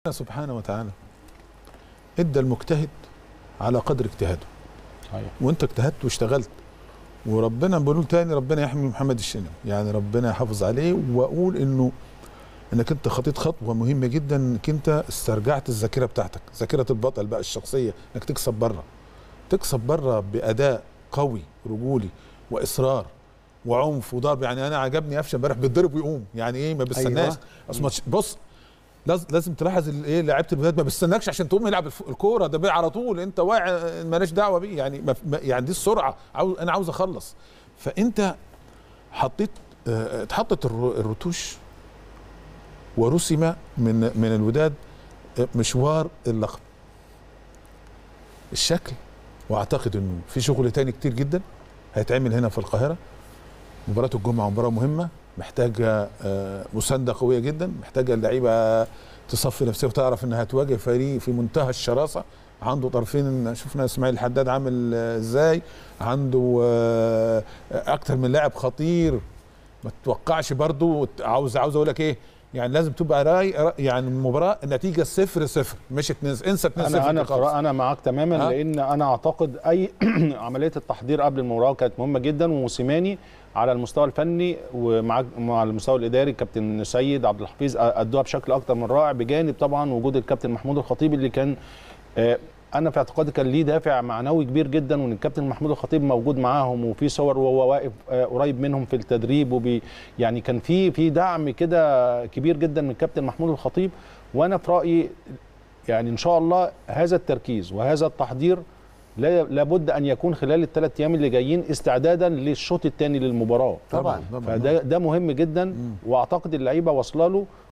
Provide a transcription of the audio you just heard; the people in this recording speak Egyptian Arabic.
سبحانه وتعالى ادى المجتهد على قدر اجتهاده صحيح وانت اجتهدت واشتغلت وربنا بقول تاني ربنا يحمي محمد الشناوي يعني ربنا يحافظ عليه واقول انه انك انت خطيت خطوه مهمه جدا انك انت استرجعت الذاكره بتاعتك ذاكره البطل بقى الشخصيه انك تكسب بره تكسب بره باداء قوي رجولي واصرار وعنف وضرب يعني انا عجبني قفشه امبارح بيتضرب ويقوم يعني ايه ما بيستناش أيوة. أصل ما تش- بص لاز- لازم تلاحظ ال- ايه لعيبه البلاد ما بيستناكش عشان تقوم يلعب الف- الكوره ده بيه على طول انت واقع مالناش دعوه بيه يعني ما ما- يعني دي السرعه عاوز انا عاوز اخلص فانت حطيت آه، اتحطت الر- الرتوش ورسم من من الوداد آه، مشوار اللقب الشكل واعتقد انه في شغل تاني كتير جدا هيتعمل هنا في القاهره مباراه الجمعه مباراه مهمه محتاجه آه، مسانده قويه جدا محتاجه اللعيبه تصفي نفسها وتعرف انها تواجه فريق في منتهى الشراسه عنده طرفين شفنا اسماعيل الحداد عامل آه، ازاي عنده آه، اكتر من لاعب خطير ما تتوقعش برضو عاوز عاوز اقول لك ايه يعني لازم تبقى راي يعني المباراه النتيجه صفر صفر مش 2 انسى 2 انا انا خلاص. انا معاك تماما ها؟ لان انا اعتقد اي عمليه التحضير قبل المباراه كانت مهمه جدا وموسيماني على المستوى الفني ومع مع المستوى الاداري كابتن سيد عبد الحفيظ ادوها بشكل اكتر من رائع بجانب طبعا وجود الكابتن محمود الخطيب اللي كان آه، انا في اعتقادي كان ليه دافع معنوي كبير جدا وان الكابتن محمود الخطيب موجود معاهم وفي صور وهو واقف آه، قريب منهم في التدريب وبي يعني كان في في دعم كده كبير جدا من الكابتن محمود الخطيب وانا في رايي يعني ان شاء الله هذا التركيز وهذا التحضير لا- لابد ان يكون خلال الثلاث ايام اللي جايين استعدادا للشوط الثاني للمباراه طبعا طبعا فده ده مهم جدا واعتقد اللعيبه واصله له